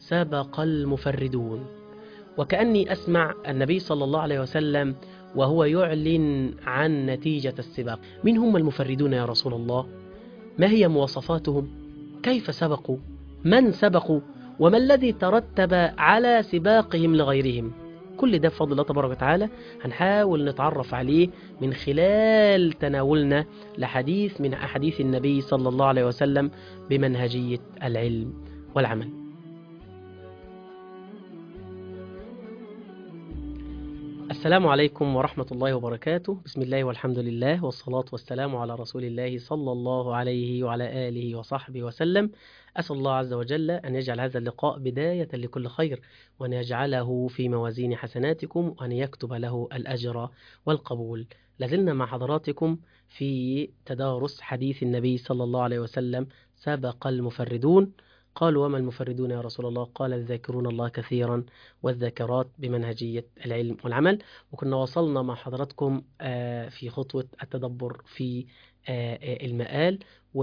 سبق المفردون وكأني أسمع النبي صلى الله عليه وسلم وهو يعلن عن نتيجة السباق من هم المفردون يا رسول الله؟ ما هي مواصفاتهم؟ كيف سبقوا؟ من سبقوا؟ وما الذي ترتب على سباقهم لغيرهم؟ كل ده بفضل الله تبارك وتعالى هنحاول نتعرف عليه من خلال تناولنا لحديث من أحاديث النبي صلى الله عليه وسلم بمنهجية العلم والعمل السلام عليكم ورحمة الله وبركاته بسم الله والحمد لله والصلاة والسلام على رسول الله صلى الله عليه وعلى آله وصحبه وسلم أسأل الله عز وجل أن يجعل هذا اللقاء بداية لكل خير وأن يجعله في موازين حسناتكم وأن يكتب له الأجر والقبول لازلنا مع حضراتكم في تدارس حديث النبي صلى الله عليه وسلم سبق المفردون قالوا وما المفردون يا رسول الله قال الذاكرون الله كثيرا والذاكرات بمنهجية العلم والعمل وكنا وصلنا مع حضراتكم في خطوة التدبر في المآل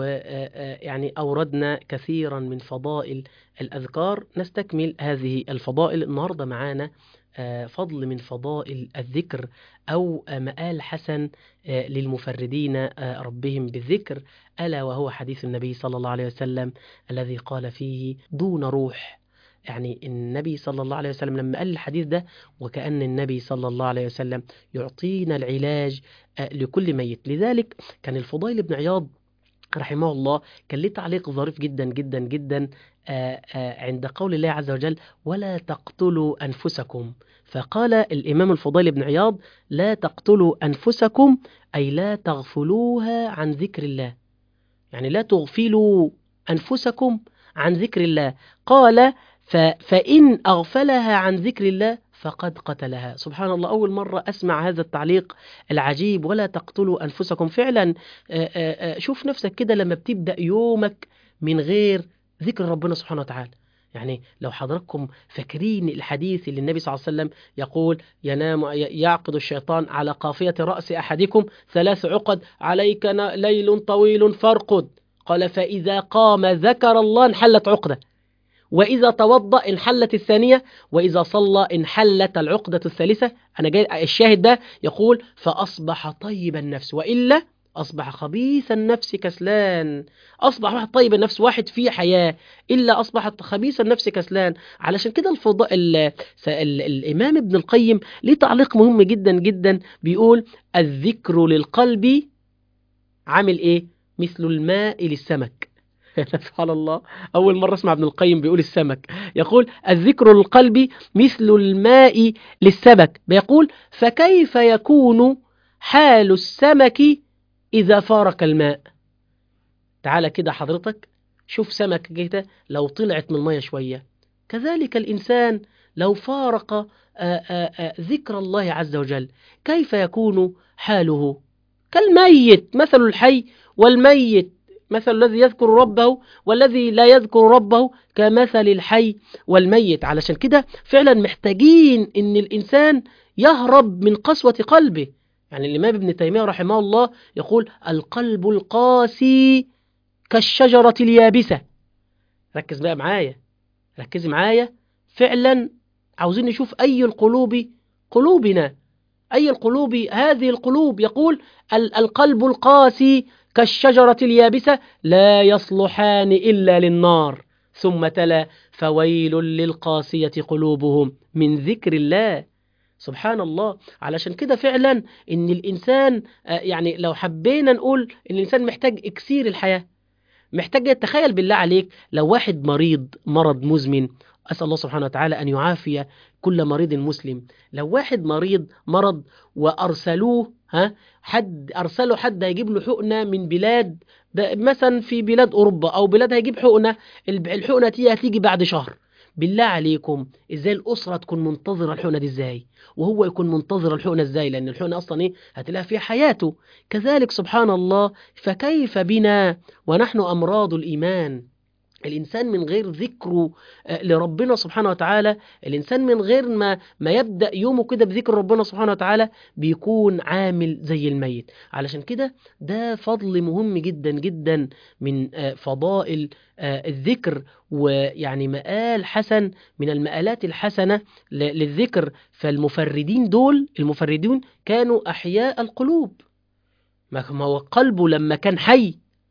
ويعني أوردنا كثيرا من فضائل الأذكار نستكمل هذه الفضائل النهاردة معانا فضل من فضائل الذكر أو مآل حسن للمفردين ربهم بالذكر ألا وهو حديث النبي صلى الله عليه وسلم الذي قال فيه دون روح يعني النبي صلى الله عليه وسلم لما قال الحديث ده وكأن النبي صلى الله عليه وسلم يعطينا العلاج لكل ميت لذلك كان الفضيل بن عياض رحمه الله كان ليه تعليق ظريف جدا جدا جدا عند قول الله عز وجل ولا تقتلوا أنفسكم فقال الإمام الفضيل بن عياض لا تقتلوا أنفسكم أي لا تغفلوها عن ذكر الله يعني لا تغفلوا أنفسكم عن ذكر الله قال فإن أغفلها عن ذكر الله فقد قتلها سبحان الله أول مرة أسمع هذا التعليق العجيب ولا تقتلوا أنفسكم فعلا شوف نفسك كده لما بتبدأ يومك من غير ذكر ربنا سبحانه وتعالى يعني لو حضراتكم فاكرين الحديث اللي النبي صلى الله عليه وسلم يقول ينام يعقد الشيطان على قافية رأس أحدكم ثلاث عقد عليك ليل طويل فارقد قال فإذا قام ذكر الله انحلت عقده وإذا توضأ انحلت الثانية وإذا صلى انحلت العقدة الثالثة أنا جاي الشاهد ده يقول فأصبح طيب النفس وإلا أصبح خبيث النفس كسلان أصبح واحد طيب النفس واحد فيه حياة إلا أصبح خبيث النفس كسلان علشان كده الفضاء ال ال الإمام ابن القيم ليه تعليق مهم جدا جدا بيقول الذكر للقلب عامل إيه مثل الماء للسمك سبحان الله أول مرة أسمع ابن القيم بيقول السمك يقول الذكر للقلب مثل الماء للسمك بيقول فكيف يكون حال السمك إذا فارق الماء تعالى كده حضرتك شوف سمك كده لو طلعت من المية شوية كذلك الإنسان لو فارق آآ آآ ذكر الله عز وجل كيف يكون حاله كالميت مثل الحي والميت مثل الذي يذكر ربه والذي لا يذكر ربه كمثل الحي والميت علشان كده فعلا محتاجين ان الانسان يهرب من قسوة قلبه يعني الامام ابن تيمية رحمه الله يقول القلب القاسي كالشجرة اليابسة ركز بقى معايا ركزي معايا فعلا عاوزين نشوف اي القلوب قلوبنا اي القلوب هذه القلوب يقول القلب القاسي كالشجرة اليابسة لا يصلحان إلا للنار ثم تلا فويل للقاسية قلوبهم من ذكر الله سبحان الله علشان كده فعلا ان الانسان يعني لو حبينا نقول ان الانسان محتاج اكسير الحياة محتاج تخيل بالله عليك لو واحد مريض مرض مزمن أسأل الله سبحانه وتعالى أن يعافي كل مريض مسلم لو واحد مريض مرض وأرسلوه ها حد أرسلوا حد هيجيب له حقنة من بلاد مثلا في بلاد أوروبا أو بلاد هيجيب حقنة الحقنة دي هتيجي بعد شهر بالله عليكم ازاي الأسرة تكون منتظرة الحقنة دي ازاي وهو يكون منتظر الحقنة ازاي لأن الحقنة أصلا ايه هتلاقيها في حياته كذلك سبحان الله فكيف بنا ونحن أمراض الإيمان الإنسان من غير ذكره آه، لربنا سبحانه وتعالى الإنسان من غير ما ما يبدأ يومه كده بذكر ربنا سبحانه وتعالى بيكون عامل زي الميت علشان كده ده فضل مهم جدا جدا من آه، فضائل آه، الذكر ويعني مآل حسن من المآلات الحسنة ل- للذكر فالمفردين دول المفردون كانوا أحياء القلوب ما ما هو قلبه لما كان حي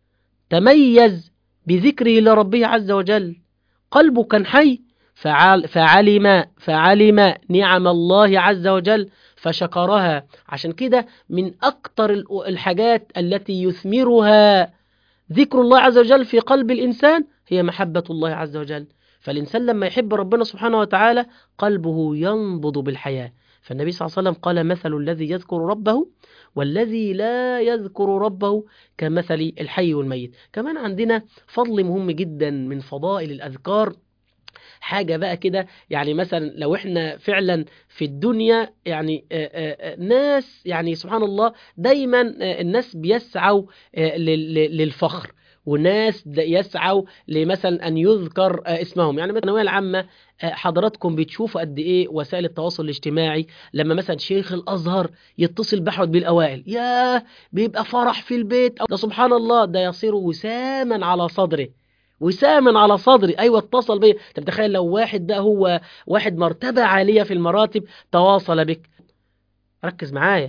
تميز بذكره لربه عز وجل قلبه كان حي فعل فعلم فعلم نعم الله عز وجل فشكرها عشان كده من أكتر ال- الحاجات التي يثمرها ذكر الله عز وجل في قلب الإنسان هي محبة الله عز وجل فالإنسان لما يحب ربنا سبحانه وتعالى قلبه ينبض بالحياة فالنبي صلى الله عليه وسلم قال مثل الذي يذكر ربه والذي لا يذكر ربه كمثل الحي والميت كمان عندنا فضل مهم جدا من فضائل الأذكار حاجة بقى كده يعني مثلا لو احنا فعلا في الدنيا يعني آه، آه، آه، ناس يعني سبحان الله دايما آه، الناس بيسعوا آه، لل- لل- للفخر وناس د- يسعوا لمثلا ان يذكر آه، اسمهم يعني مثلا الثانويه العامه آه، حضراتكم بتشوفوا قد ايه وسائل التواصل الاجتماعي لما مثلا شيخ الازهر يتصل باحد بالاوائل ياه بيبقى فرح في البيت ده سبحان الله ده يصير وساما على صدره وساما على صدري ايوه اتصل بيا انت تخيل لو واحد ده هو واحد مرتبه عاليه في المراتب تواصل بك ركز معايا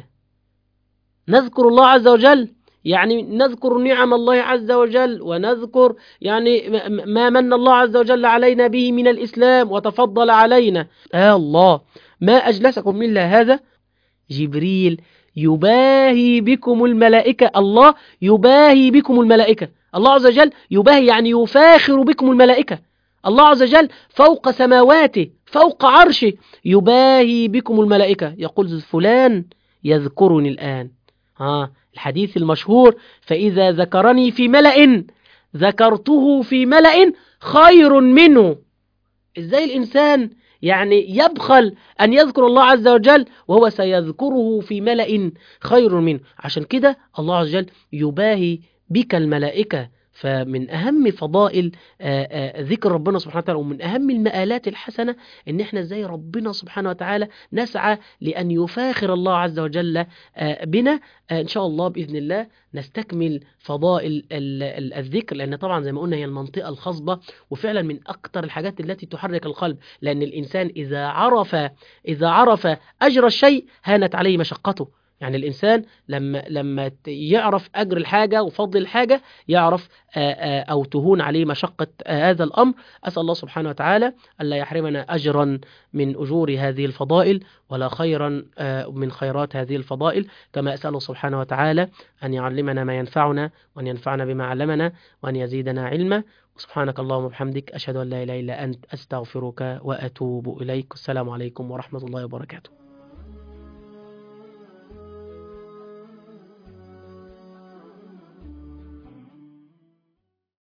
نذكر الله عز وجل يعني نذكر نعم الله عز وجل ونذكر يعني م- ما من الله عز وجل علينا به من الإسلام وتفضل علينا آه الله ما أجلسكم إلا هذا جبريل يباهي بكم الملائكة الله يباهي بكم الملائكة الله عز وجل يباهي يعني يفاخر بكم الملائكة الله عز وجل فوق سماواته فوق عرشه يباهي بكم الملائكة يقول فلان يذكرني الآن ها الحديث المشهور فإذا ذكرني في ملأ ذكرته في ملأ خير منه ازاي الإنسان يعني يبخل أن يذكر الله عز وجل وهو سيذكره في ملأ خير منه عشان كده الله عز وجل يباهي بك الملائكة فمن أهم فضائل آه، آه، ذكر ربنا سبحانه وتعالى ومن أهم المآلات الحسنة إن إحنا زي ربنا سبحانه وتعالى نسعى لأن يفاخر الله عز وجل آه، بنا آه، إن شاء الله بإذن الله نستكمل فضائل ال- ال- الذكر لأن طبعا زي ما قلنا هي المنطقة الخصبة وفعلا من أكتر الحاجات التي تحرك القلب لأن الإنسان إذا عرف إذا عرف أجر الشيء هانت عليه مشقته يعني الإنسان لما لما ت- يعرف أجر الحاجة وفضل الحاجة يعرف آه، آه، أو تهون عليه مشقة آه، هذا الأمر أسأل الله سبحانه وتعالى ألا يحرمنا أجرا من أجور هذه الفضائل ولا خيرا آه، من خيرات هذه الفضائل كما أسأله سبحانه وتعالى أن يعلمنا ما ينفعنا وأن ينفعنا بما علمنا وأن يزيدنا علما سبحانك اللهم وبحمدك أشهد أن لا إله إلا أنت أستغفرك وأتوب إليك السلام عليكم ورحمة الله وبركاته